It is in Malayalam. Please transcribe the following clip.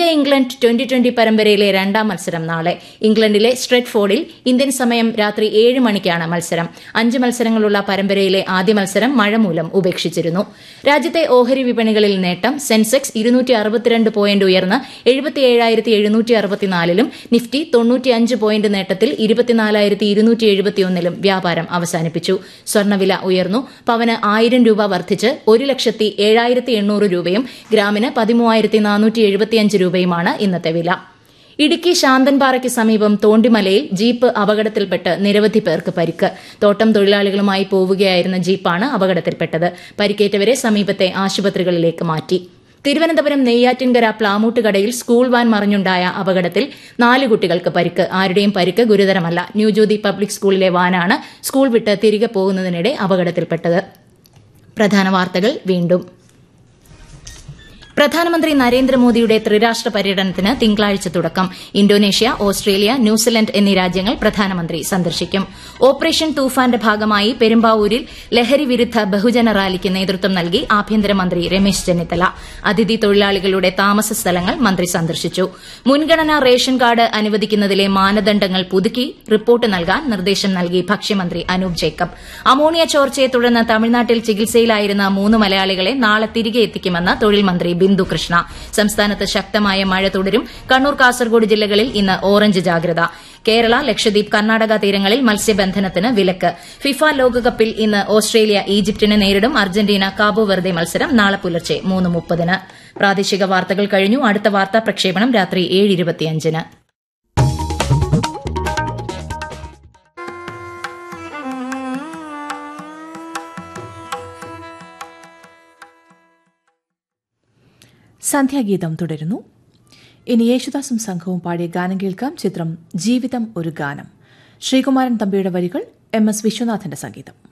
ഇംഗ്ലണ്ട് ട്വന്റി ട്വന്റി പരമ്പരയിലെ രണ്ടാം മത്സരം നാളെ ഇംഗ്ലണ്ടിലെ സ്ട്രെറ്റ്ഫോർഡിൽ ഇന്ത്യൻ സമയം രാത്രി ഏഴ് മണിക്കാണ് മത്സരം അഞ്ച് മത്സരങ്ങളുള്ള പരമ്പരയിലെ ആദ്യ മത്സരം മഴ മൂലം ഉപേക്ഷിച്ചിരുന്നു രാജ്യത്തെ ഓഹരി വിപണികളിൽ നേട്ടം സെൻസെക്സ് ഇരുന്നൂറ്റി അറുപത്തിരണ്ട് പോയിന്റ് ഉയർന്ന് എഴുപത്തിയേഴായിരത്തി എഴുന്നൂറ്റി അറുപത്തിനാലിലും നിഫ്റ്റി തൊണ്ണൂറ്റിയഞ്ച് പോയിന്റ് നേട്ടത്തിൽ ഇരുപത്തിനാലായിരത്തി ഇരുന്നൂറ്റി എഴുപത്തിയൊന്നിലും വ്യാപാരം അവസാനിപ്പിച്ചു സ്വർണ്ണവില ഉയർന്നു പവന് ആയിരം രൂപ വർദ്ധിച്ച് ഒരു ലക്ഷത്തി ഏഴായിരത്തി എണ്ണൂറ് രൂപയും ഗ്രാമിന് പതിമൂവായിരത്തി നാനൂറ്റി എഴുപത്തിയഞ്ച് രൂപയുമാണ് ഇന്നത്തെ വില ഇടുക്കി ശാന്തൻപാറയ്ക്ക് സമീപം തോണ്ടിമലയിൽ ജീപ്പ് അപകടത്തിൽപ്പെട്ട് നിരവധി പേർക്ക് പരിക്ക് തോട്ടം തൊഴിലാളികളുമായി പോവുകയായിരുന്ന ജീപ്പാണ് അപകടത്തിൽപ്പെട്ടത് പരിക്കേറ്റവരെ സമീപത്തെ ആശുപത്രികളിലേക്ക് മാറ്റി തിരുവനന്തപുരം നെയ്യാറ്റിൻകര പ്ലാമൂട്ടുകടയിൽ സ്കൂൾ വാൻ മറിഞ്ഞുണ്ടായ അപകടത്തിൽ നാല് കുട്ടികൾക്ക് പരിക്ക് ആരുടെയും പരിക്ക് ഗുരുതരമല്ല ന്യൂജ്യോതി പബ്ലിക് സ്കൂളിലെ വാനാണ് സ്കൂൾ വിട്ട് തിരികെ പോകുന്നതിനിടെ അപകടത്തിൽപ്പെട്ടത് പ്രധാന വാർത്തകൾ വീണ്ടും പ്രധാനമന്ത്രി നരേന്ദ്രമോദിയുടെ ത്രിരാഷ്ട്ര പര്യടനത്തിന് തിങ്കളാഴ്ച തുടക്കം ഇന്തോനേഷ്യ ഓസ്ട്രേലിയ ന്യൂസിലൻഡ് എന്നീ രാജ്യങ്ങൾ പ്രധാനമന്ത്രി സന്ദർശിക്കും ഓപ്പറേഷൻ തൂഫാന്റെ ഭാഗമായി പെരുമ്പാവൂരിൽ ലഹരി വിരുദ്ധ ബഹുജന റാലിക്ക് നേതൃത്വം നൽകി ആഭ്യന്തരമന്ത്രി രമേശ് ചെന്നിത്തല അതിഥി തൊഴിലാളികളുടെ താമസ സ്ഥലങ്ങൾ മന്ത്രി സന്ദർശിച്ചു മുൻഗണനാ റേഷൻ കാർഡ് അനുവദിക്കുന്നതിലെ മാനദണ്ഡങ്ങൾ പുതുക്കി റിപ്പോർട്ട് നൽകാൻ നിർദ്ദേശം നൽകി ഭക്ഷ്യമന്ത്രി അനൂപ് ജേക്കബ് അമോണിയ ചോർച്ചയെ തുടർന്ന് തമിഴ്നാട്ടിൽ ചികിത്സയിലായിരുന്ന മൂന്ന് മലയാളികളെ നാളെ തിരികെ എത്തിക്കുമെന്ന് തൊഴിൽ മന്ത്രി ബിന്ദു കൃഷ്ണ സംസ്ഥാനത്ത് ശക്തമായ മഴ തുടരും കണ്ണൂർ കാസർഗോഡ് ജില്ലകളിൽ ഇന്ന് ഓറഞ്ച് ജാഗ്രത കേരള ലക്ഷദ്വീപ് കർണാടക തീരങ്ങളിൽ മത്സ്യബന്ധനത്തിന് വിലക്ക് ഫിഫ ലോകകപ്പിൽ ഇന്ന് ഓസ്ട്രേലിയ ഈജിപ്തിനെ നേരിടും അർജന്റീന കാബോ വെർദെ മത്സരം നാളെ പുലർച്ചെ മൂന്ന് മുപ്പതിന് പ്രാദേശിക വാർത്തകൾ കഴിഞ്ഞു അടുത്ത വാർത്താ പ്രക്ഷേപണം രാത്രി ഏഴ് ഇരുപത്തിയഞ്ചിന് സന്ധ്യാഗീതം തുടരുന്നു ഇനി യേശുദാസും സംഘവും പാടിയ ഗാനം കേൾക്കാം ചിത്രം ജീവിതം ഒരു ഗാനം ശ്രീകുമാരൻ തമ്പിയുടെ വരികൾ എം എസ് വിശ്വനാഥന്റെ സംഗീതം